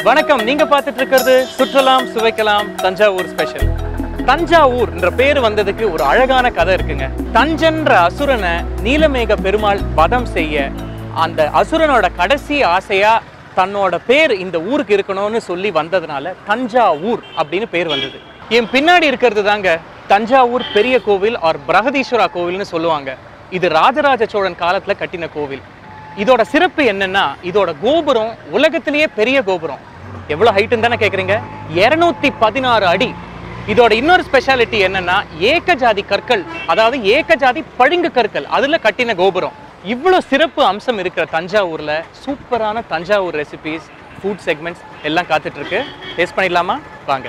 வணக்கம் நீங்க பார்த்துட்டு இருக்கிறது சுற்றலாம் சுவைக்கலாம் தஞ்சாவூர் ஸ்பெஷல் தஞ்சாவூர் என்ற பேர் வந்ததுக்கு ஒரு அழகான கதை இருக்குங்க தஞ்சன்ற அசுரனை நீலமேக பெருமாள் வதம் செய்ய அந்த அசுரனோட கடைசி ஆசையா தன்னோட பேர் இந்த ஊருக்கு இருக்கணும்னு சொல்லி வந்ததுனால தஞ்சாவூர் அப்படின்னு பேர் வந்தது என் பின்னாடி இருக்கிறது தாங்க தஞ்சாவூர் பெரிய கோவில் ஆர் பிரகதீஸ்வரா கோவில்னு சொல்லுவாங்க இது ராஜராஜ சோழன் காலத்துல கட்டின கோவில் இதோட சிறப்பு என்னன்னா இதோட கோபுரம் உலகத்திலேயே பெரிய கோபுரம் எவ்வளவு ஹைட்டுன்னு தானே கேக்குறீங்க இருநூத்தி பதினாறு அடி இதோட இன்னொரு ஸ்பெஷாலிட்டி என்னன்னா ஏகஜாதி கற்கள் அதாவது ஏகஜாதி பளிங்கு கற்கள் அதுல கட்டின கோபுரம் இவ்வளவு சிறப்பு அம்சம் இருக்கிற தஞ்சாவூர்ல சூப்பரான தஞ்சாவூர் ரெசிபிஸ் ஃபுட் செக்மெண்ட்ஸ் எல்லாம் காத்துட்டு இருக்கு டேஸ்ட் பண்ணிடலாமா வாங்க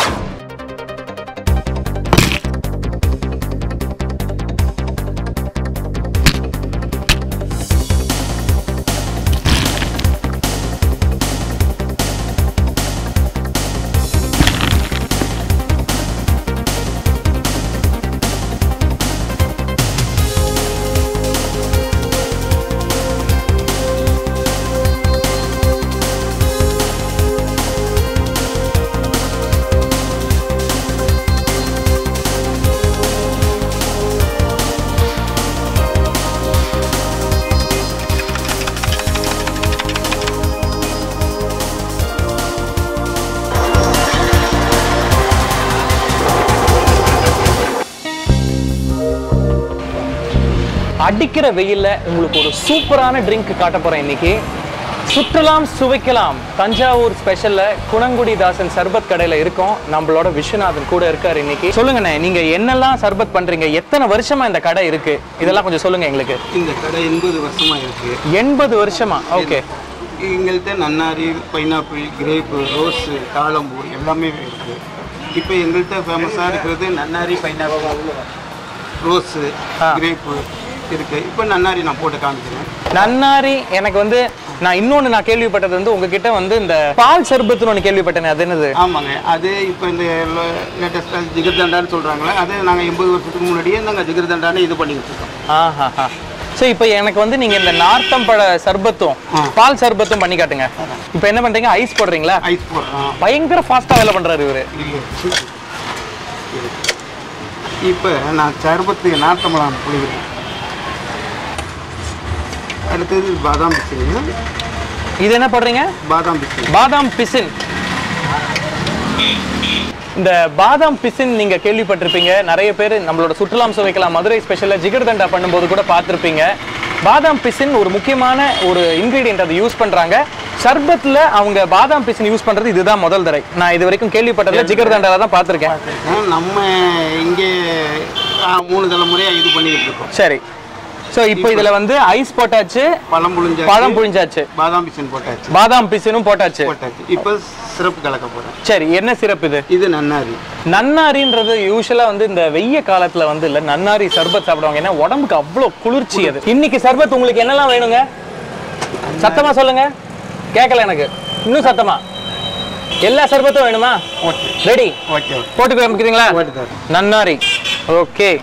அடிக்கிற வெயில்ல உங்களுக்கு ஒரு சூப்பரான ட்ரிங்க் காட்ட போறேன் இன்னைக்கு சுற்றலாம் சுவைக்கலாம் தஞ்சாவூர் ஸ்பெஷல்ல குணங்குடி தாசன் சர்பத் கடையில இருக்கோம் நம்மளோட விஸ்வநாதன் கூட இருக்காரு இன்னைக்கு சொல்லுங்கண்ணே நீங்க என்னெல்லாம் சர்பத் பண்றீங்க எத்தனை வருஷமா இந்த கடை இருக்கு இதெல்லாம் கொஞ்சம் சொல்லுங்க எங்களுக்கு இந்த கடை எண்பது வருஷமா இருக்கு எண்பது வருஷமா ஓகே எங்கள்கிட்ட நன்னாரி பைனாப்பிள் கிரேப்பு ரோஸு தாளம்பூ எல்லாமே இருக்கு இப்போ எங்கள்கிட்ட ஃபேமஸாக இருக்கிறது நன்னாரி பைனாப்பிள் ரோஸு ஆ. கிரேப்பு இருக்கு இப்போ நன்னாரி நான் போட்டு காமிக்கிறேன் நன்னாரி எனக்கு வந்து நான் இன்னொன்னு நான் கேள்விப்பட்டது வந்து உங்ககிட்ட வந்து இந்த பால் சர்பத்துன்னு ஒன்று கேள்விப்பட்டேனே அது என்னது ஆமாங்க அது இப்போ இந்த லேட்டஸ்டாக ஜிகர்தண்டான்னு சொல்கிறாங்களே அது நாங்கள் எண்பது வருஷத்துக்கு முன்னாடியே நாங்கள் ஜிகர்தண்டான்னு இது பண்ணிக்கிட்டு இருக்கோம் ஆஹா ஸோ இப்போ எனக்கு வந்து நீங்க இந்த நார்த்தம்பழ சர்பத்தும் ஆ. பால் சர்பத்தும் பண்ணி காட்டுங்க இப்போ என்ன பண்றீங்க ஐஸ் போடுறீங்களா ஐஸ் போடுறோம் பயங்கர ஃபாஸ்டா வேலை பண்றாரு இவரு இப்போ நான் சர்பத்து நாட்டமலாம் புளிக்கிறேன் அடுத்தது பாதாம் பிசின் இது என்ன பண்றீங்க பாதாம் பிசின் பாதாம் பிசின் இந்த பாதாம் பிசின் நீங்க கேள்விப்பட்டிருப்பீங்க நிறைய பேர் நம்மளோட சுற்றுலாம் சுவைக்கலாம் மதுரை ஸ்பெஷல்ல ஜிகர்தண்டா பண்ணும்போது கூட பார்த்திருப்பீங்க பாதாம் பிசின் ஒரு முக்கியமான ஒரு இன்கிரீடியன்ட் அதை யூஸ் பண்றாங்க சர்பத்ல அவங்க பாதாம் பிசின் யூஸ் பண்றது இதுதான் முதல் தடவை நான் இது வரைக்கும் கேள்விப்பட்டதுல ஜிகர்தண்டால தான் பார்த்திருக்கேன் நம்ம இங்கே ஆ, மூணு தலைமுறையாக இது பண்ணிக்கிட்டு இருக்கோம் சரி ஸோ இப்போ இதுல வந்து ஐஸ் போட்டாச்சு பழம் புழிஞ்சா பழம் புழிஞ்சாச்சு பாதாம் பிசின் போட்டாச்சு பாதாம் பிசினும் போட்டாச்சு போட்டாச்சு இப்போ சிறப்பு கலக்க போகிறேன் சரி என்ன சிறப்பு இது இது நன்னாரி நன்னாரின்றது யூஸ்வலா வந்து இந்த வெய்ய காலத்துல வந்து இல்ல நன்னாரி சர்பத் சாப்பிடுவாங்க ஏன்னா உடம்புக்கு அவ்வளோ குளிர்ச்சி அது இன்னைக்கு சர்பத் உங்களுக்கு என்னெல்லாம் வேணுங்க சத்தமா சொல்லுங்க கேட்கல எனக்கு இன்னும் சத்தமா எல்லா சர்பத்தும் வேணுமா ஓகே ரெடி ஓகே போட்டு காமிக்கிறீங்களா ஓகே சார் நன்னாரி ஓகே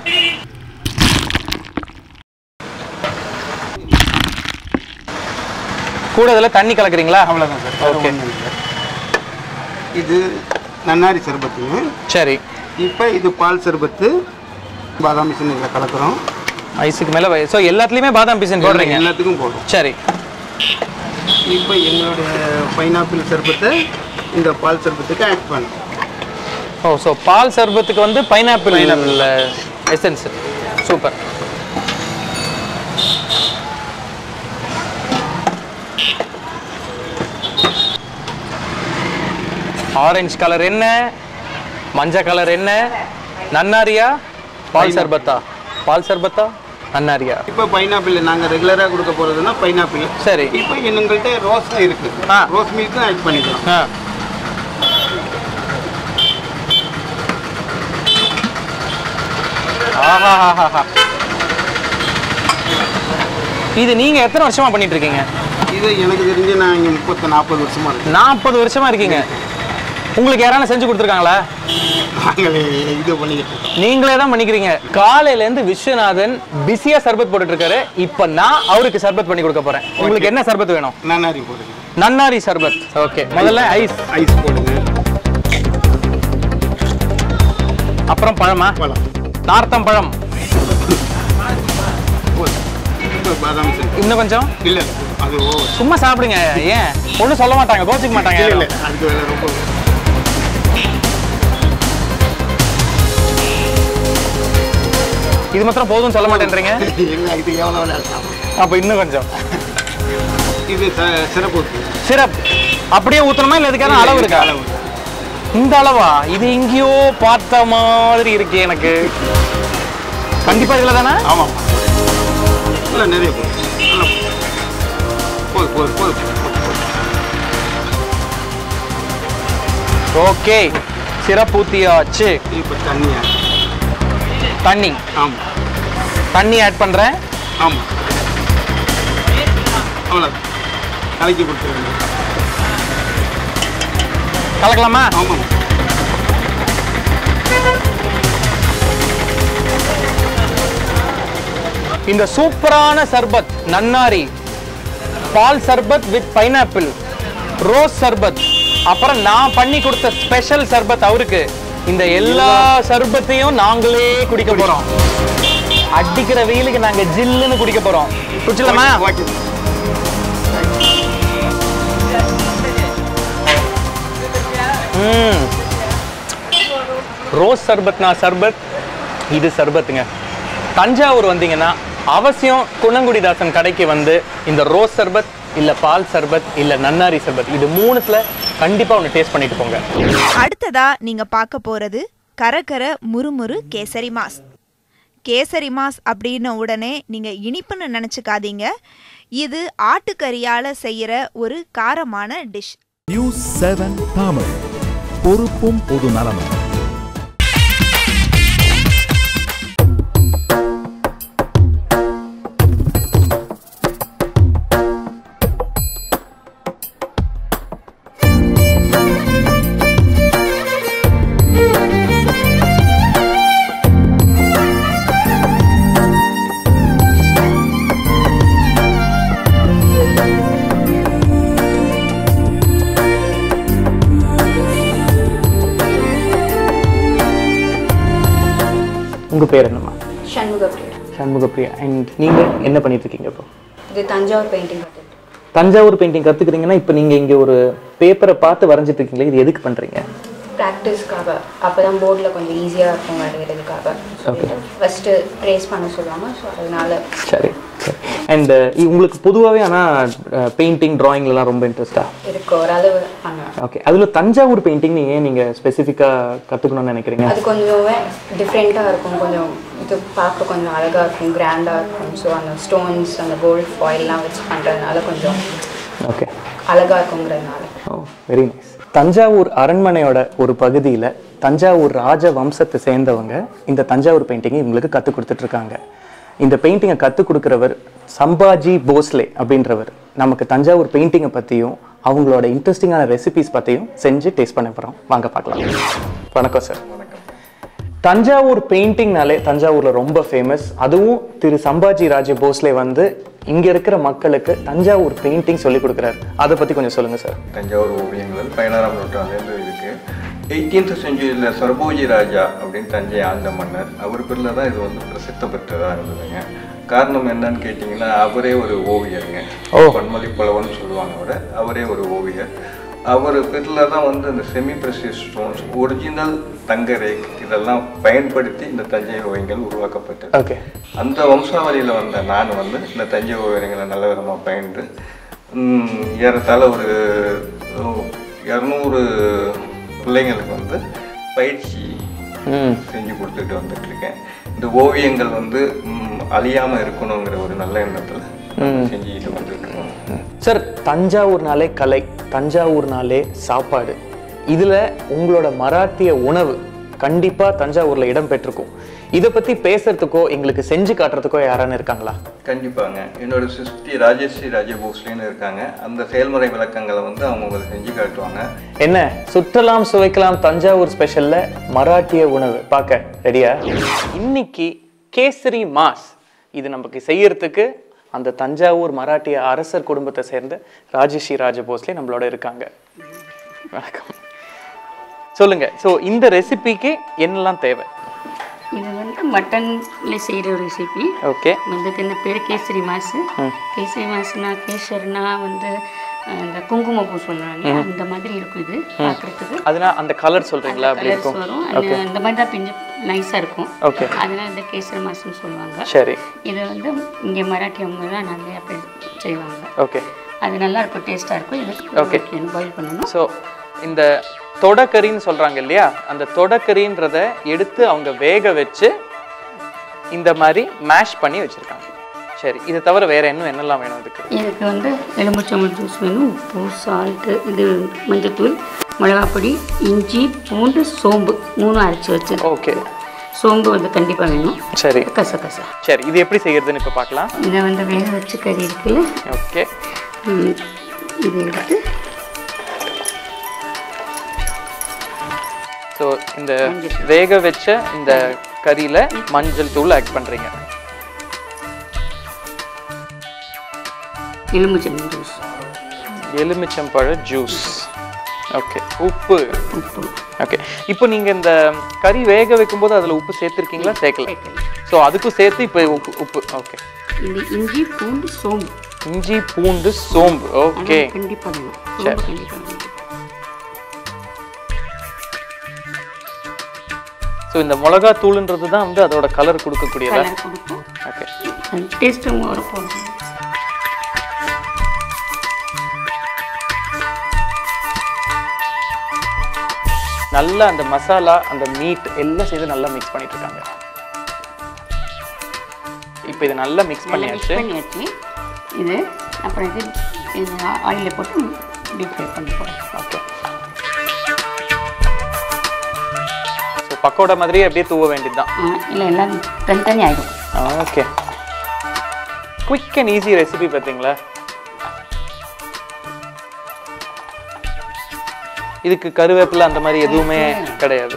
கூட இதுல தண்ணி கலக்குறீங்களா அவ்வளோதான் சார் Okay. ஓகே இது நன்னாரி சர்பத்துங்க சரி இப்போ இது பால் சர்பத்து பாதாம் மிஷின் இதில் கலக்குறோம் ஐஸுக்கு மேல ஸோ எல்லாத்துலயுமே பாதாம் பிசின் போடுறீங்க எல்லாத்துக்கும் போடும் சரி இப்போ எங்களுடைய பைனாப்பிள் சர்பத்தை இந்த பால் சர்பத்துக்கு ஆட் பண்ணும் ஓ ஸோ பால் சர்பத்துக்கு வந்து pineapple essence super orange colour என்ன மஞ்சள் கலர் என்ன நன்னாரியா பால் சர்பத்தா பால் சர்பத்தா நன்னாரியா இப்போ பைனாப்பிள் நாங்கள் ரெகுலராக கொடுக்க போகிறதுனா பைனாப்பிள் சரி இப்போ எங்கள்கிட்ட ரோஸ் இருக்கு ஆ. ரோஸ் மில்க்கும் ஆட் பண்ணிக்கலாம் ஆ ஆஹாஹாஹா. இது நீங்க எத்தனை வருஷமா பண்ணிட்டு இருக்கீங்க இது எனக்கு தெரிஞ்சு நான் இங்கே முப்பத்தி நாற்பது வருஷமா இருக்கு நாற்பது வருஷமா இருக்கீங்க உங்களுக்கு யாராலும் செஞ்சு கொடுத்துருக்காங்களா நாங்கள் இது பண்ணிக்கிட்டு இருக்கோம் நீங்களே தான் பண்ணிக்கிறீங்க காலையில இருந்து விஸ்வநாதன் பிஸியா சர்பத் போட்டுட்டு இருக்காரு இப்ப நான் அவருக்கு சர்பத் பண்ணி கொடுக்க போறேன் உங்களுக்கு என்ன சர்பத் வேணும் நன்னாரி போடுங்க நன்னாரி சர்பத் ஓகே முதல்ல ஐஸ் ஐஸ் போடுங்க அப்புறம் பழமா பழம் நார்த்தம் பழம் போதும். இப்போ பாதாம் சேர்த்து இன்னும் கொஞ்சம் இல்லை அது ஓவர் சும்மா சாப்பிடுங்க ஏன் ஒன்றும் சொல்ல மாட்டாங்க கோச்சிக்க மாட்டாங்க இல்லை யாரும். இல்லை அதுக்கு வேலை ரொம்ப இது மாத்திரம் போதும் சொல்ல மாட்டேன்றீங்க எங்க இது எவ்வளோ வேலை சாப்பிடும் அப்போ இன்னும் கொஞ்சம் இது ச- சிறப்பு ஊத்து. சிரப் அப்படியே ஊத்தணுமா இல்லை இதுக்கான அளவு இருக்கா அளவு இந்த அளவா இது எங்கேயோ பார்த்த மாதிரி இருக்கு எனக்கு கண்டிப்பா இதுல தானே ஆமாம் இல்லை நிறைய போதும் நல்லா போதும் போதும் போதும் போதும் போதும் ஓகே சிரப் ஊத்தியாச்சு இப்போ தண்ணியா தண்ணி ஆமாம் தண்ணி ஆட் பண்றேன் ஆமாம் அவ்வளோ கலக்கி கொடுத்துருங்க கலக்கலாமா ஆமாம் இந்த சூப்பரான சர்பத் நன்னாரி பால் சர்பத் வித் பைனாப்பிள் ரோஸ் சர்பத் அப்புறம் நான் பண்ணி கொடுத்த ஸ்பெஷல் சர்பத் அவருக்கு இந்த எல்லா சர்பத்தையும் நாங்களே குடிக்க போறோம் அடிக்கிற வெயிலுக்கு நாங்க ஜில்லுன்னு குடிக்க போறோம் குடிச்சலாமா ஓகே ம் ரோஸ் சர்பத்னா சர்பத் இது சர்பத்துங்க தஞ்சாவூர் வந்தீங்கன்னா அவசியம் குணங்குடிதாசன் கடைக்கு வந்து இந்த ரோஸ் சர்பத் இல்ல பால் சர்பத் இல்ல நன்னாரி சர்பத் இது மூணுத்துல கண்டிப்பா ஒன்று டேஸ்ட் பண்ணிட்டு போங்க அடுத்ததா நீங்க பார்க்க போறது கரகர முறுமுறு கேசரி மாஸ் கேசரி மாஸ் அப்படின்ன உடனே நீங்க இனிப்புன்னு நினச்சிக்காதீங்க இது ஆட்டுக்கறியால செய்யற ஒரு காரமான டிஷ் நியூஸ் செவன் தமிழ் பொறுப்பும் பொது நலமும் உங்க பேர் என்னம்மா சண்முகப்பிரியா சண்முகப்பிரியா அண்ட் நீங்க என்ன பண்ணிட்டு இருக்கீங்க இப்போ இது தஞ்சாவூர் பெயிண்டிங் கற்றுட்டு தஞ்சாவூர் பெயிண்டிங் கத்துக்கிறீங்கன்னா இப்போ நீங்க இங்க ஒரு பேப்பரை பார்த்து வரைஞ்சிட்டு இருக்கீங்களே இது எதுக்கு பண்றீங்க ப்ராக்டிஸ்க்காக அப்போ தான் போர்டில் கொஞ்சம் ஈஸியாக இருக்கும் வரைகிறதுக்காக ஃபஸ்ட்டு ட்ரேஸ் பண்ண சொல்லுவாங்க ஸோ அதனால சரி சரி அண்ட் உங்களுக்கு பொதுவாகவே ஆனால் பெயிண்டிங் ட்ராயிங்லலாம் ரொம்ப இன்ட்ரெஸ்டா இருக்கு ஓரளவு பண்ணுவேன் ஓகே அதில் தஞ்சாவூர் பெயிண்டிங் நீங்கள் நீங்கள் ஸ்பெசிஃபிக்காக கற்றுக்கணும்னு நினைக்கிறீங்க அது கொஞ்சம் டிஃப்ரெண்ட்டாக இருக்கும் கொஞ்சம் இது பார்க்க கொஞ்சம் அழகாக இருக்கும் கிராண்டாக இருக்கும் ஸோ அந்த ஸ்டோன்ஸ் அந்த கோல்ட் ஃபாயில்லாம் வச்சு பண்ணுறதுனால கொஞ்சம் ஓகே அழகாக இருக்குங்கிறதுனால ஓ வெரி நைஸ் தஞ்சாவூர் அரண்மனையோட ஒரு பகுதியில் தஞ்சாவூர் ராஜ வம்சத்தை சேர்ந்தவங்க இந்த தஞ்சாவூர் பெயிண்டிங்கை இவங்களுக்கு கற்றுக் கொடுத்துட்ருக்காங்க இந்த பெயிண்டிங்கை கற்றுக் கொடுக்குறவர் சம்பாஜி போஸ்லே அப்படின்றவர் நமக்கு தஞ்சாவூர் பெயிண்டிங்கை பற்றியும் அவங்களோட இன்ட்ரெஸ்டிங்கான ரெசிபிஸ் பற்றியும் செஞ்சு டேஸ்ட் பண்ண போகிறோம் வாங்க பார்க்கலாம் வணக்கம் சார் தஞ்சாவூர் பெயிண்டிங்னாலே தஞ்சாவூர்ல ரொம்ப ஃபேமஸ் அதுவும் திரு சம்பாஜி ராஜே போஸ்லே வந்து இங்க இருக்கிற மக்களுக்கு தஞ்சாவூர் பெயிண்டிங் சொல்லி கொடுக்குறாரு அதை பத்தி கொஞ்சம் சொல்லுங்க சார் தஞ்சாவூர் ஓவியங்கள் வந்து பதினாறாம் நூற்றாண்டுலேருந்து இருக்கு எயிட்டீன்த் செஞ்சுரியில் சர்போஜி ராஜா அப்படின்னு தஞ்சை ஆண்ட மன்னர் அவர் பேரில் தான் இது வந்து பிரசித்த பெற்றதாக இருந்ததுங்க காரணம் என்னன்னு கேட்டிங்கன்னா அவரே ஒரு ஓவியருங்க பன்மொழி புலவன் சொல்லுவாங்க அவரை அவரே ஒரு ஓவியர் அவர் பேரில் தான் வந்து இந்த செமி ப்ரெஷியஸ் ஸ்டோன்ஸ் ஒரிஜினல் தங்க ரேக் இதெல்லாம் பயன்படுத்தி இந்த தஞ்சை ஓவியங்கள் உருவாக்கப்பட்டது ஓகே அந்த வம்சாவளியில் வந்த நான் வந்து இந்த தஞ்சை ஓவியங்களை நல்ல விதமாக பயின்று ம், ஏறத்தாழ ஒரு இரநூறு பிள்ளைங்களுக்கு வந்து பயிற்சி ம் செஞ்சு கொடுத்துட்டு வந்துட்டு இருக்கேன் இந்த ஓவியங்கள் வந்து ம், அழியாம இருக்கணுங்கிற ஒரு நல்ல எண்ணத்தில் செஞ்சுக்கிட்டு வந்துட்டு இருக்கோம் சார் தஞ்சாவூர்னாலே கலை தஞ்சாவூர்னாலே சாப்பாடு இதுல உங்களோட மராத்திய உணவு கண்டிப்பா தஞ்சாவூர்ல இடம் பெற்றிருக்கும் இதை பத்தி பேசுறதுக்கோ எங்களுக்கு செஞ்சு காட்டுறதுக்கோ யாரான்னு இருக்காங்களா கண்டிப்பாங்க என்னோட சிஸ்டி ராஜஸ்ரீ ராஜபோஸ்லேன்னு இருக்காங்க அந்த செயல்முறை விளக்கங்களை வந்து அவங்க உங்களுக்கு செஞ்சு காட்டுவாங்க என்ன சுற்றலாம் சுவைக்கலாம் தஞ்சாவூர் ஸ்பெஷல்ல மராட்டிய உணவு பார்க்க ரெடியா இன்னைக்கு கேசரி மாஸ் இது நமக்கு செய்யறதுக்கு அந்த தஞ்சாவூர் மராட்டிய அரசர் குடும்பத்தை சேர்ந்த ராஜஸ்ரீ ராஜபோஸ்லே நம்மளோட இருக்காங்க வணக்கம் சொல்லுங்க ஸோ இந்த ரெசிபிக்கு என்னெல்லாம் தேவை இது வந்து மட்டன்ல செய்கிற ஒரு ரெசிபி ஓகே இதுக்கு இந்த பேர் கேசரி மாசு கேசரி மாசுனா கேசரினா வந்து அஹ், இந்த குங்குமப்பூ சொல்லுவாங்க அந்த மாதிரி இருக்கும் இது பார்க்குறதுக்கு அதனால அந்த கலர் சொல்றீங்களா அப்படி கலர்ஸ் இருக்கும் வரும் அந்த இந்த மாதிரி தான் பிஞ்சு நைஸாக இருக்கும் ஓகே அதனால இந்த கேசரி மாசுன்னு சொல்லுவாங்க சரி இதை வந்து இங்கே மராட்டி அவங்க தான் நிறைய பேர் செய்வாங்க ஓகே அது நல்லா இருக்கும் டேஸ்ட்டாக இருக்கும் Okay. இது பாயில் பண்ணணும் ஸோ இந்த தொடக்கறின்னு சொல்றாங்க இல்லையா அந்த தொடக்கறின்றத எடுத்து அவங்க வேக வச்சு இந்த மாதிரி மேஷ் பண்ணி வச்சிருக்காங்க சரி இதை தவிர வேற இன்னும் என்னெல்லாம் வேணும் இதுக்கு இதுக்கு வந்து எலுமிச்சம்பழம் ஜூஸ் வேணும் உப்பு சால்ட்டு இது மஞ்சத்தூள் மிளகாப்பொடி இஞ்சி பூண்டு சோம்பு மூணும் அரைச்சி வச்சு ஓகே சோம்பு வந்து கண்டிப்பாக வேணும் சரி கசகசா சரி இது எப்படி செய்யறதுன்னு இப்போ பார்க்கலாம் இதை வந்து வேக வச்சு கறி இருக்குல்ல ஓகே ம், இது எடுத்து ஸோ இந்த வேக வச்ச இந்த கறியில மஞ்சள் தூள் ஆட் பண்றீங்க எலுமிச்சம்பழம் ஜூஸ் எலுமிச்சம்பழ ஜூஸ் ஓகே உப்பு உப்பு ஓகே இப்போ நீங்க இந்த கறி வேக வைக்கும்போது அதுல உப்பு சேர்த்திருக்கீங்களா சேர்க்கல ஸோ அதுக்கும் சேர்த்து இப்போ உப்பு உப்பு ஓகே இந்த இஞ்சி பூண்டு சோம்பு இஞ்சி பூண்டு சோம்பு ஓகே கண்டிப்பாக வேணும் சோம்பு கண்டிப்பாக வேணும் ஸோ இந்த மிளகா தூளுன்றது தான் வந்து அதோட கலர் கொடுக்கக்கூடியதா கலர் கொடுக்கும் ஓகே டேஸ்ட்டும் வரும் போகும் நல்லா அந்த மசாலா அந்த மீட் எல்லாம் சேர்த்து நல்லா மிக்ஸ் பண்ணிட்டு இருக்காங்க இப்போ இது நல்லா மிக்ஸ் நல்லா பண்ணியாச்சு மிக்ஸ் பண்ணியாச்சு இது அப்புறம் இது இது ஆயிலில் போட்டு டீப் ஃப்ரை பண்ணி போகிறோம் ஓகே ஸோ பக்கோடா மாதிரியே அப்படியே தூவ வேண்டியதுதான் இல்லை எல்லாம் தனித்தனி ஆகிடும் okay quick and easy recipe பார்த்தீங்களா இதுக்கு கருவேப்பிலை அந்த மாதிரி எதுவுமே கிடையாது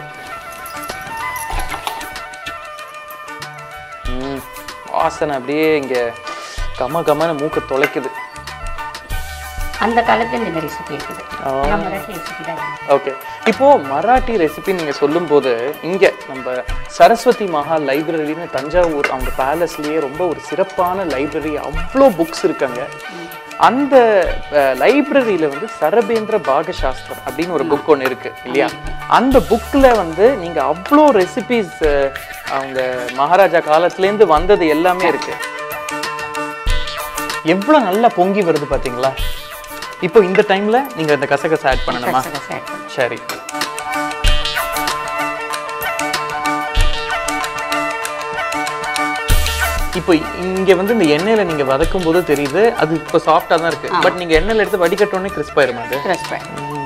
ம், வாசனை அப்படியே இங்க கம கமன்னு மூக்க தொலைக்குது அந்த காலத்தில் இந்த ரெசிபி இருக்குது ஆ. நம்ம மராட்டி ரெசிபி தான் இது. ஓகே இப்போ மராட்டி ரெசிபி நீங்க சொல்லும்போது இங்க நம்ம சரஸ்வதி மகா லைப்ரரின்னு தஞ்சாவூர் அவங்க பேலஸ்லயே ரொம்ப ஒரு சிறப்பான லைப்ரரி அவ்வளோ புக்ஸ் இருக்காங்க அந்த லைப்ரரியில வந்து சரபேந்திர பாகசாஸ்திரம் அப்படின்னு ஒரு புக் ஒன்று இருக்கு இல்லையா அந்த புக்ல வந்து நீங்க அவ்வளோ ரெசிபிஸ் அவங்க மகாராஜா காலத்துலேருந்து வந்தது எல்லாமே இருக்கு எவ்வளோ நல்லா பொங்கி வருது பாத்தீங்களா இப்போ இந்த டைம்ல நீங்க இந்த கசகசா ஆட் பண்ணணுமா கசகசா add பண்ணணும். சரி இப்போ இங்க வந்து இந்த எண்ணெயில நீங்க வதக்கும் போது தெரியுது அது இப்போ சாஃப்டா தான் இருக்கு பட் நீங்க எண்ணெயில எடுத்து வடிகட்டோடனே கிறிஸ்ப் ஆயிருமா அது Crush fry.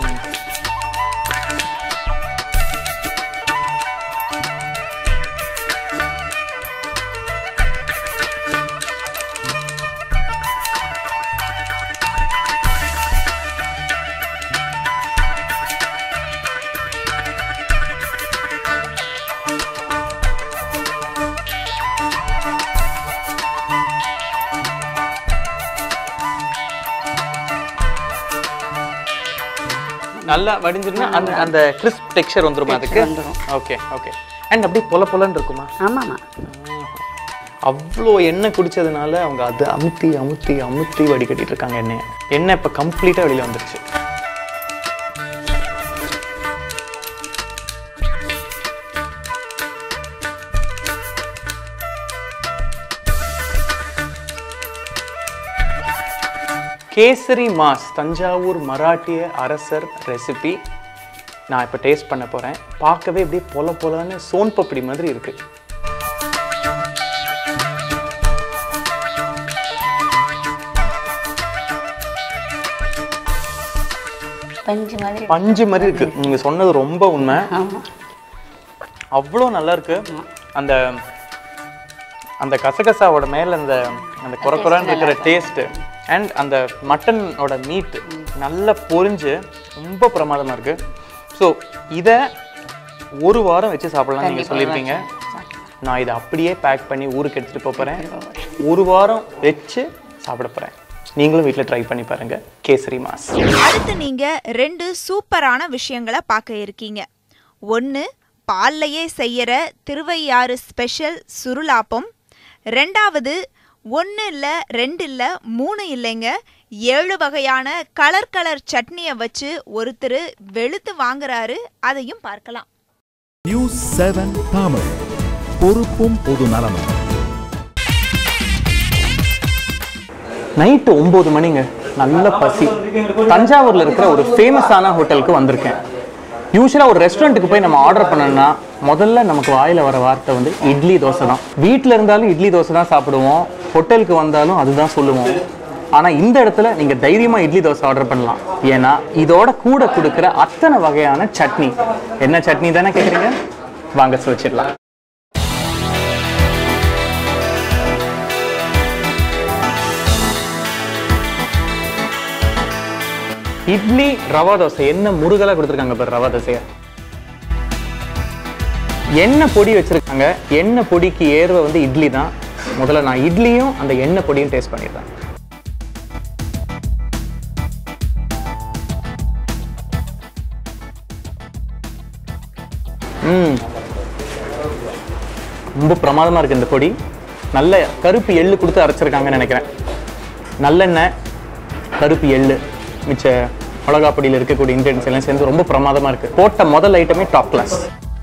நல்லா வடிஞ்சிருந்தா அந்த அந்த கிறிஸ்ப் டெக்ஸ்சர் வந்துருமா அதுக்கு வந்துரும். ஓகே ஓகே அண்ட் அப்படியே பொல பொலன்னு இருக்குமா ஆமாம்மா அவ்வளோ எண்ணெய் குடிச்சதுனால அவங்க அதை அமுத்தி அமுத்தி அமுத்தி வடிகட்டிட்டு இருக்காங்க எண்ணெயை எண்ணெய் இப்போ கம்ப்ளீட்டாக வெளியில் வந்துருச்சு கேசரி மாஸ் தஞ்சாவூர் மராட்டிய அரசர் ரெசிபி நான் இப்போ டேஸ்ட் பண்ண போகிறேன் பார்க்கவே அப்படியே பொல பொலன்னு சோன் பப்படி மாதிரி இருக்குது பஞ்சு மாதிரி பஞ்சு மாதிரி இருக்கு நீங்க சொன்னது ரொம்ப உண்மை ஆமாம் அவ்வளோ நல்லா இருக்கு அந்த அந்த கசகசாவோட மேல அந்த அந்த குறை குறைன்னு இருக்கிற டேஸ்ட் அண்ட் அந்த மட்டனோட மீட் நல்லா பொரிஞ்சு ரொம்ப பிரமாதமா இருக்கு ஸோ இதை ஒரு வாரம் வச்சு சாப்பிடலாம் நீங்க சொல்லியிருக்கீங்க நான் இதை அப்படியே பேக் பண்ணி ஊருக்கு எடுத்துட்டு போப் போறேன் ஒரு வாரம் வச்சு சாப்பிட போகிறேன் நீங்களும் வீட்டில் ட்ரை பண்ணி பாருங்க கேசரி மாஸ் அடுத்து நீங்க ரெண்டு சூப்பரான விஷயங்களை பார்க்க இருக்கீங்க ஒன்று பால்லையே செய்யற திருவையாறு ஸ்பெஷல் சுருளாப்பம் ரெண்டாவது ஒன்று இல்லை ரெண்டு இல்லை மூணு இல்லைங்க ஏழு வகையான கலர் கலர் சட்னியை வச்சு ஒருத்தர் வெளுத்து வாங்குறாரு அதையும் பார்க்கலாம் நியூஸ் செவன் தமிழ் பொறுப்பும் பொது நலமும் நைட்டு ஒம்பது மணிங்க நல்ல பசி தஞ்சாவூரில் இருக்கிற ஒரு ஃபேமஸான ஹோட்டலுக்கு வந்திருக்கேன் யூஸ்வலாக ஒரு ரெஸ்டாரண்ட்டுக்கு போய் நம்ம ஆர்டர் பண்ணோம்னா முதல்ல நமக்கு வாயில் வர வார்த்தை வந்து இட்லி தோசை தான் வீட்டில் இருந்தாலும் இட்லி தோசை தான் சாப்பிடுவோம் ஹோட்டலுக்கு வந்தாலும் அதுதான் சொல்லுவோம் ஆனால் இந்த இடத்துல நீங்கள் தைரியமாக இட்லி தோசை ஆர்டர் பண்ணலாம் ஏன்னா இதோட கூட கொடுக்குற அத்தனை வகையான சட்னி என்ன சட்னி தானே கேட்குறீங்க வாங்க வச்சிடலாம் இட்லி ரவா தோசை என்ன முருகலா கொடுத்துருக்காங்க பாரு ரவா தோசைய எண்ணெய் பொடி வச்சிருக்காங்க எண்ணெய் பொடிக்கு ஏர்வை வந்து இட்லி தான் முதல்ல நான் இட்லியும் அந்த எண்ணெய் பொடியும் டேஸ்ட் பண்ணிடுறேன் ம் ரொம்ப பிரமாதமா இருக்கு இந்த பொடி நல்ல கருப்பு எள்ளு கொடுத்து அரைச்சிருக்காங்கன்னு நினைக்கிறேன் நல்லெண்ணெய் கருப்பு எள்ளு மிச்ச மிளகா பொடியில் இருக்கக்கூடிய இன்கிரியன்ஸ் எல்லாம் சேர்ந்து ரொம்ப பிரமாதமா இருக்கு போட்ட முதல் ஐட்டமே டாப் கிளாஸ்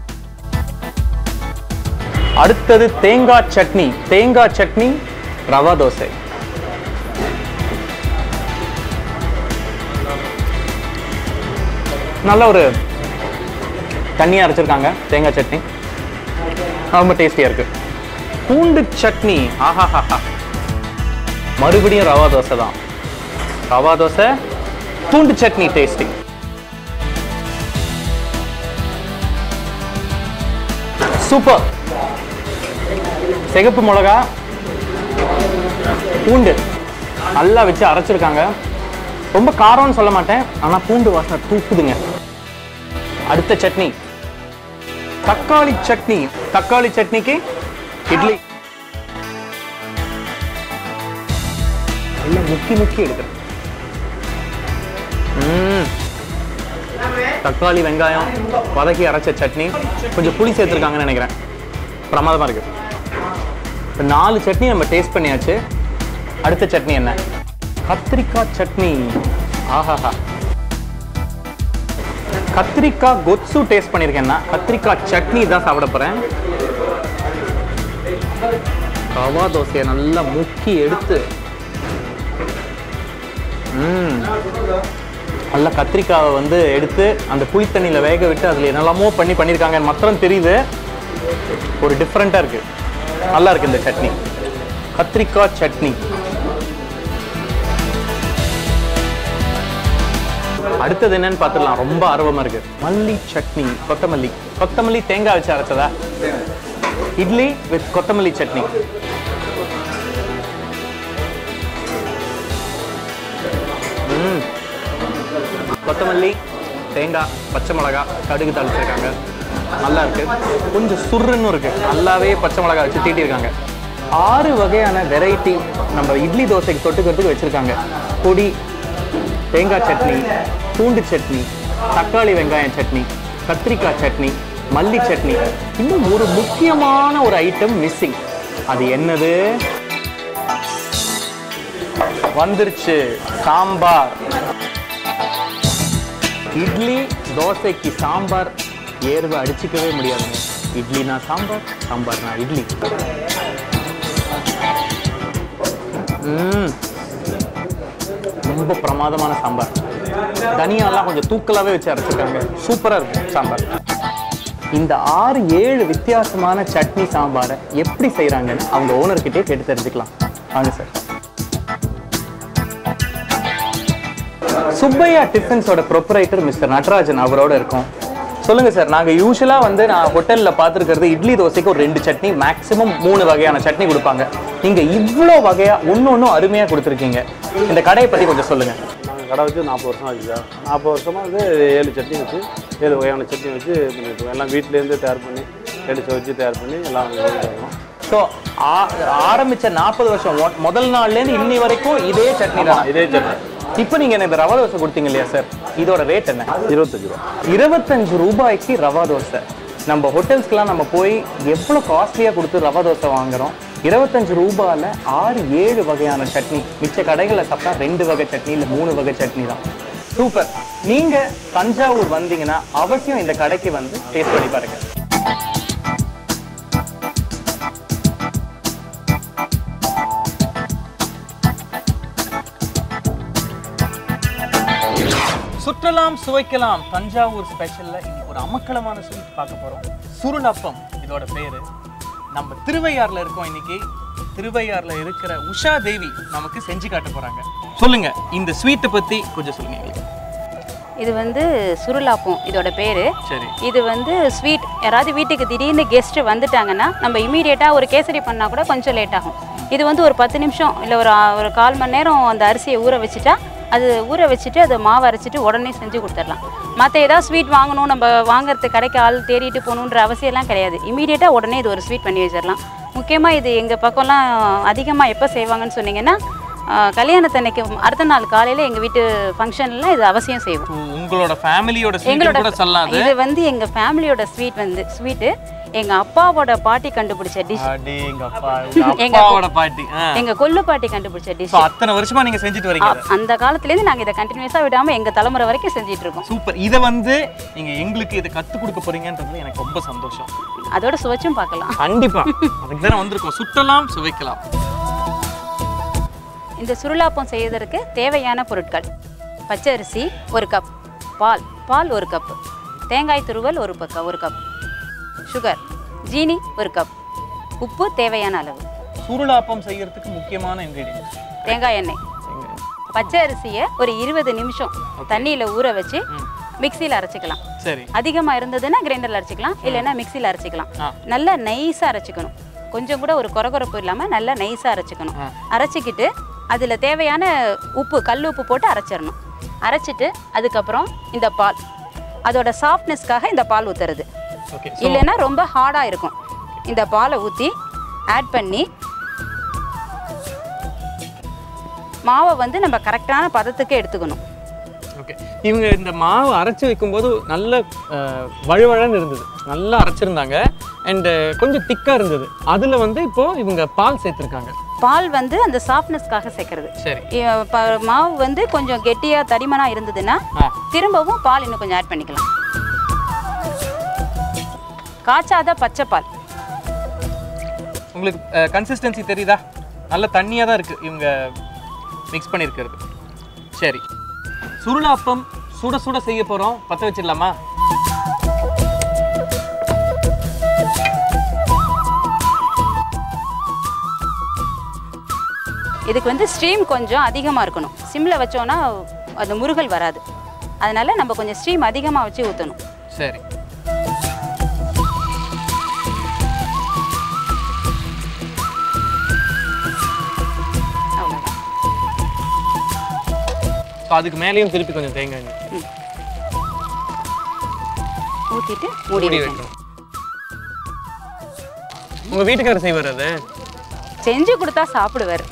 அடுத்தது தேங்காய் சட்னி தேங்காய் சட்னி ரவா தோசை நல்ல ஒரு தண்ணியா அரைச்சிருக்காங்க தேங்காய் சட்னி ரொம்ப டேஸ்டியா இருக்கு பூண்டு சட்னி ஆஹாஹாஹா மறுபடியும் ரவா தோசை தான் ரவா தோசை பூண்டு சட்னி டேஸ்டி சூப்பர் சிகப்பு மிளகா பூண்டு நல்லா வச்சு அரைச்சிருக்காங்க ரொம்ப காரம்னு சொல்ல மாட்டேன் ஆனா பூண்டு வாசனை தூக்குதுங்க அடுத்த சட்னி தக்காளி சட்னி தக்காளி சட்னிக்கு இட்லி நல்லா முக்கி முக்கி எடுக்கிறேன் ம். தக்காளி வெங்காயம் வதக்கி அரைச்ச சட்னி கொஞ்சம் புளி சேர்த்துருக்காங்கன்னு நினைக்கிறேன் பிரமாதமா இருக்கு இப்போ நாலு சட்னி நம்ம டேஸ்ட் பண்ணியாச்சு அடுத்த சட்னி என்ன கத்திரிக்காய் சட்னி ஆஹாஹா கத்திரிக்காய் கொத்சு டேஸ்ட் பண்ணியிருக்கேன்னா கத்திரிக்காய் சட்னி தான் சாப்பிட போறேன் ரவா தோசையை நல்லா முக்கி எடுத்து ம் நல்லா கத்திரிக்காவை வந்து எடுத்து அந்த புளித்தண்ணியில் வேக விட்டு அதில் என்னெல்லாமோ பண்ணி பண்ணியிருக்காங்கன்னு மாத்திரம் தெரியுது ஒரு டிஃப்ரெண்ட்டாக இருக்கு நல்லா இருக்கு இந்த சட்னி கத்திரிக்காய் சட்னி அடுத்தது என்னன்னு பார்த்துடலாம் ரொம்ப ஆர்வமா இருக்கு மல்லி சட்னி கொத்தமல்லி கொத்தமல்லி தேங்காய் வச்சு அரைச்சதா இட்லி வித் கொத்தமல்லி சட்னி ம். கொத்தமல்லி தேங்காய் பச்சை மிளகாய் கடுகு தாளிச்சிருக்காங்க நல்லா இருக்கு கொஞ்சம் சுருன்னு இருக்கு நல்லாவே பச்சை மிளகாய் வச்சு தீட்டியிருக்காங்க ஆறு வகையான வெரைட்டி நம்ம இட்லி தோசைக்கு தொட்டுக்கிறதுக்கு வச்சிருக்காங்க பொடி தேங்காய் சட்னி பூண்டு சட்னி தக்காளி வெங்காயம் சட்னி கத்திரிக்காய் சட்னி மல்லி சட்னி இன்னும் ஒரு முக்கியமான ஒரு ஐட்டம் மிஸ்ஸிங் அது என்னது வந்துருச்சு சாம்பார் இட்லி தோசைக்கு சாம்பார் ஏர்வை அடிச்சுக்கவே முடியாதுங்க இட்லினா சாம்பார் சாம்பார்னா இட்லி ம் ரொம்ப பிரமாதமான சாம்பார் தனியாலாம் கொஞ்சம் தூக்கலாவே வச்சு அரைச்சிருக்காங்க சூப்பரா இருக்கும் சாம்பார் இந்த ஆறு ஏழு வித்தியாசமான சட்னி சாம்பாரை எப்படி செய்றாங்கன்னு அவங்க ஓனர்கிட்டே கேட்டு தெரிஞ்சுக்கலாம் வாங்க சார் சுப்பையா டிஃபன்ஸோட ப்ரொப்பரைட்டர் மிஸ்டர் நடராஜன் அவரோட இருக்கோம் சொல்லுங்க சார் நாங்க யூஸ்வலா வந்து நான் ஹோட்டல்ல பார்த்துருக்கிறது இட்லி தோசைக்கு ஒரு ரெண்டு சட்னி மேக்ஸிமம் மூணு வகையான சட்னி கொடுப்பாங்க நீங்க இவ்வளோ வகையா ஒன்று ஒன்றும் அருமையா கொடுத்துருக்கீங்க இந்த கடையை பத்தி கொஞ்சம் சொல்லுங்க நாங்கள் கடை வச்சு நாற்பது வருஷம் ஆச்சு சார் நாற்பது வருஷமாக வந்து ஏழு சட்னி வச்சு ஏழு வகையான சட்னி வச்சு பண்ணிட்டு இருக்கோம் எல்லாம் வீட்டிலேருந்து தயார் பண்ணி எடுத்து வச்சு தயார் பண்ணி எல்லாம் பண்ணிட்டு இருக்கோம் ஸோ ஆரம்பிச்ச நாற்பது வருஷம் மொ- முதல் நாள்லேருந்து இன்னி வரைக்கும் இதே சட்னி தான் இதே சட்னி இப்போ நீங்க எனக்கு இந்த ரவா தோசை கொடுத்தீங்க இல்லையா சார் இதோட ரேட் என்ன இருபத்தஞ்சு ரூபா இருபத்தஞ்சு ரூபாய்க்கு ரவா தோசை நம்ம ஹோட்டல்ஸ்க்குலாம் நம்ம போய் எவ்வளோ காஸ்ட்லியாக கொடுத்து ரவா தோசை வாங்குறோம் இருபத்தஞ்சு ரூபாயில் ஆறு ஏழு வகையான சட்னி மிச்ச கடைகளில் சாப்பிட்டா ரெண்டு வகை சட்னி இல்லை மூணு வகை சட்னி தான் சூப்பர் நீங்க தஞ்சாவூர் வந்தீங்கன்னா அவசியம் இந்த கடைக்கு வந்து டேஸ்ட் பண்ணி பாருங்க சுற்றலாம் சுவைக்கலாம் தஞ்சாவூர் ஸ்பெஷல்ல இன்னைக்கு ஒரு அமக்கலமான ஸ்வீட் பார்க்க போறோம் சுருளப்பம் இதோட பேரு நம்ம திருவையாறுல இருக்கோம் இன்னைக்கு திருவையாறுல இருக்கிற உஷா தேவி நமக்கு செஞ்சு காட்ட போறாங்க சொல்லுங்க இந்த ஸ்வீட்டை பத்தி கொஞ்சம் சொல்லுங்க எங்களுக்கு. இது வந்து சுருளாப்பம் இதோட பேர் சரி இது வந்து ஸ்வீட் யாராவது வீட்டுக்கு திடீர்னு கெஸ்ட்டு வந்துட்டாங்கன்னா நம்ம இமீடியட்டாக ஒரு கேசரி பண்ணால் கூட கொஞ்சம் லேட் ஆகும் இது வந்து ஒரு பத்து நிமிஷம் இல்லை ஒரு ஆ- ஒரு கால் மணி நேரம் அந்த அரிசியை ஊற வச்சுட்டா அது ஊற வச்சுட்டு அதை மாவு அரைச்சிட்டு உடனே செஞ்சு கொடுத்துடலாம் மற்ற ஏதாவது ஸ்வீட் வாங்கணும் நம்ம வாங்குறதுக்கு கடைக்கு ஆள் தேடிட்டு போகணுன்ற அவசியம்லாம் கிடையாது இமீடியட்டாக உடனே இது ஒரு ஸ்வீட் பண்ணி வச்சிடலாம் முக்கியமாக இது எங்கள் பக்கம்லாம் அதிகமாக எப்போ செய்வாங்கன்னு சொன்னீங்கன்னா ஆ, கல்யாணத்தன்னைக்கு அடுத்த நாள் காலையில் எங்கள் வீட்டு ஃபங்க்ஷன்லாம் இது அவசியம் செய்வோம் உ- உங்களோட ஃபேமிலியோட ஸ்வீட் எங்களோட கூட சொல்லலாம் அது இது வந்து எங்க ஃபேமிலியோட ஸ்வீட் வந்து ஸ்வீட்டு எங்க அப்பாவோட பாட்டி கண்டுபிடிச்ச டிஷ் அடேங்கப்பா, எங்க அப்பாவோட பாட்டி ஆ. எங்க கொல்லு பாட்டி கண்டுபிடிச்ச டிஷ் So, அத்தனை வருஷமா நீங்க செஞ்சுட்டு வரீங்க இதை. அந்த காலத்துல இருந்து நாங்க இதை கண்டினியூஸா விடாம எங்க தலைமுறை வரைக்கும் செஞ்சிட்டு இருக்கோம் சூப்பர் இதை வந்து நீங்க எங்களுக்கு இதை கத்து கொடுக்க போறீங்கன்றது எனக்கு ரொம்ப சந்தோஷம் அதோட சுவைச்சும் பார்க்கலாம் கண்டிப்பா அதுக்கு தானே வந்திருக்கோம் சுட்டலாம் சுவைக்கலாம் இந்த சுருளாப்பம் செய்வதற்கு தேவையான பொருட்கள் பச்சரிசி ஒரு கப் பால் பால் ஒரு கப் தேங்காய் துருவல் ஒரு பக்கம் ஒரு கப் சுகர் ஜீனி ஒரு கப் உப்பு தேவையான அளவு சுருளாப்பம் செய்யறதுக்கு முக்கியமான இன்கிரீடியன்ஸ் தேங்காய் எண்ணெய் பச்சை அரிசியை ஒரு இருபது நிமிஷம் தண்ணியில் ஊற வச்சு மிக்சியில் அரைச்சிக்கலாம் சரி அதிகமாக இருந்ததுன்னா கிரைண்டரில் அரைச்சிக்கலாம் இல்லைன்னா மிக்சியில் அரைச்சிக்கலாம் ஆ. நல்லா நைஸாக அரைச்சிக்கணும் கொஞ்சம் கூட ஒரு கொரகொரப்பு இல்லாமல் நல்லா நைஸாக அரைச்சிக்கணும் ஆ. அரைச்சிக்கிட்டு அதில் தேவையான உப்பு கல் உப்பு போட்டு அரைச்சிடணும் அரைச்சிட்டு அதுக்கப்புறம் இந்த பால் அதோட சாஃப்ட்னஸ்க்காக இந்த பால் ஊற்றுறது ஓகே இல்லைன்னா ரொம்ப ஹார்டாக இருக்கும் இந்த பாலை ஊற்றி ஆட் பண்ணி மாவை வந்து நம்ம கரெக்டான பதத்துக்கு எடுத்துக்கணும் ஓகே இவங்க இந்த மாவு அரைச்சி வைக்கும்போது நல்ல அஹ், வழுவழன்னு இருந்தது நல்லா அரைச்சிருந்தாங்க அண்ட் கொஞ்சம் திக்கா இருந்தது அதுல வந்து இப்போ இவங்க பால் சேர்த்துருக்காங்க பால் வந்து அந்த சாஃப்ட்னஸ்க்காக சேர்க்கறது சரி இ- ப- மாவு வந்து கொஞ்சம் கெட்டியாக தடிமனாக இருந்ததுன்னா ஆ. திரும்பவும் பால் இன்னும் கொஞ்சம் ஆட் பண்ணிக்கலாம் காய்ச்சாத பச்சை பால் உங்களுக்கு கன்சிஸ்டன்சி தெரியுதா நல்ல தண்ணியாக தான் இருக்கு இவங்க மிக்ஸ் பண்ணியிருக்கிறது சரி சுருளாப்பம் சுட சுட செய்ய போறோம் பற்ற வச்சிடலாமா இதுக்கு வந்து ஸ்ட்ரீம் கொஞ்சம் அதிகமாக இருக்கணும் சிம்மில் வச்சோன்னா அது முருகல் வராது அதனால நம்ம கொஞ்சம் ஸ்ட்ரீம் அதிகமாக வச்சு ஊற்றணும் சரி அவ்வளோதான் ஸோ அதுக்கு மேலேயும் திருப்பி கொஞ்சம் தேங்காய் எண்ணெய் ஊற்றிட்டு மூடி மூடி வைக்கணும் வைக்கணும் உங்க வீட்டுக்காரர் செய்வார் அது செஞ்சு கொடுத்தா சாப்பிடுவார்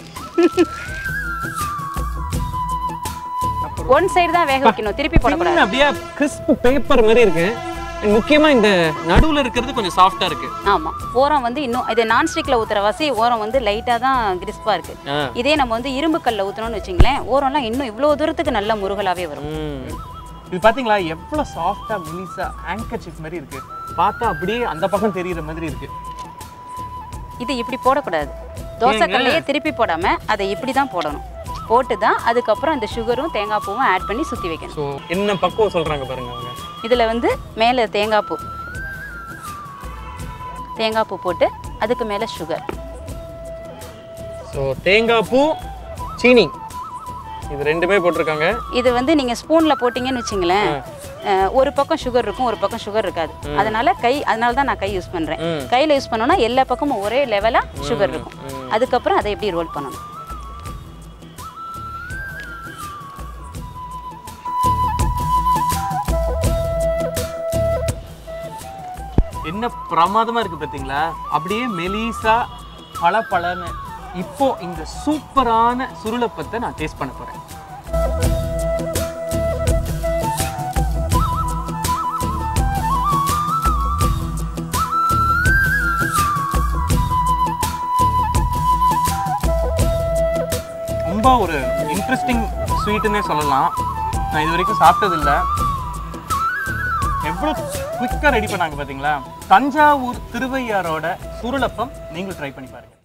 ஒன் சைடு தான் வேக வைக்கணும் திருப்பி போடக்கூடாது சின்ன அப்படியே கிறிஸ்ப் பேப்பர் மாதிரி இருக்கு And முக்கியமா இந்த நடுவுல இருக்கிறது கொஞ்சம் சாஃப்டா இருக்கு ஆமாம் ஓரம் வந்து இன்னும் இது நான்ஸ்டிக்கில் ஊற்றுற வசி ஓரம் வந்து லைட்டாக தான் கிறிஸ்பாக இருக்கு ஆ. இதே நம்ம வந்து இரும்பு கல்ல ஊற்றணும்னு வச்சுங்களேன் ஓரம்லாம் இன்னும் இவ்வளோ தூரத்துக்கு நல்ல முருகலாவே வரும் ம். இது பாத்தீங்களா எவ்வளவு சாஃப்டா மெலிசா ஆங்கர் சிப் மாதிரி இருக்கு பார்த்தா அப்படியே அந்த பக்கம் தெரியுற மாதிரி இருக்கு இது இப்படி போடக்கூடாது தோசைக்கல்லையே திருப்பி போடாமல் அதை இப்படி தான் போடணும் போட்டு தான் அதுக்கப்புறம் இந்த சுகரும் தேங்காய் பூவும் ஆட் பண்ணி சுற்றி வைக்கணும் ஸோ என்ன பக்குவம் சொல்றாங்க பாருங்க அவங்க இதில் வந்து மேலே தேங்காய் பூ தேங்காய் பூ போட்டு அதுக்கு மேலே சுகர் ஸோ தேங்காய் பூ சீனி இது ரெண்டுமே போட்டிருக்காங்க இது வந்து நீங்கள் ஸ்பூனில் போட்டிங்கன்னு வச்சுங்களேன் அஹ், ஒரு பக்கம் சுகர் இருக்கும் ஒரு பக்கம் சுகர் இருக்காது அதனால கை அதனால தான் நான் கை யூஸ் பண்ணுறேன் ம். கையில் யூஸ் பண்ணோன்னா எல்லா பக்கமும் ஒரே லெவலாக சுகர் இருக்கும் அதுக்கப்புறம் அதை எப்படி ரோல் பண்ணணும் என்ன என்ன பிரமாதமா இருக்கு பார்த்தீங்களா அப்படியே மெலிசா பல பலன்னு இப்போ இந்த சூப்பரான சுருளப்பத்தை நான் டேஸ்ட் பண்ண போறேன் ரொம்ப ஒரு இன்ட்ரெஸ்டிங் ஸ்வீட்டுன்னே சொல்லலாம் நான் இது வரைக்கும் சாப்பிட்டதில்லை எவ்வளோ குயிக்காக ரெடி பண்ணாங்க பார்த்தீங்களா தஞ்சாவூர் திருவையாரோட சுருளப்பம் நீங்களும் ட்ரை பண்ணி பாருங்க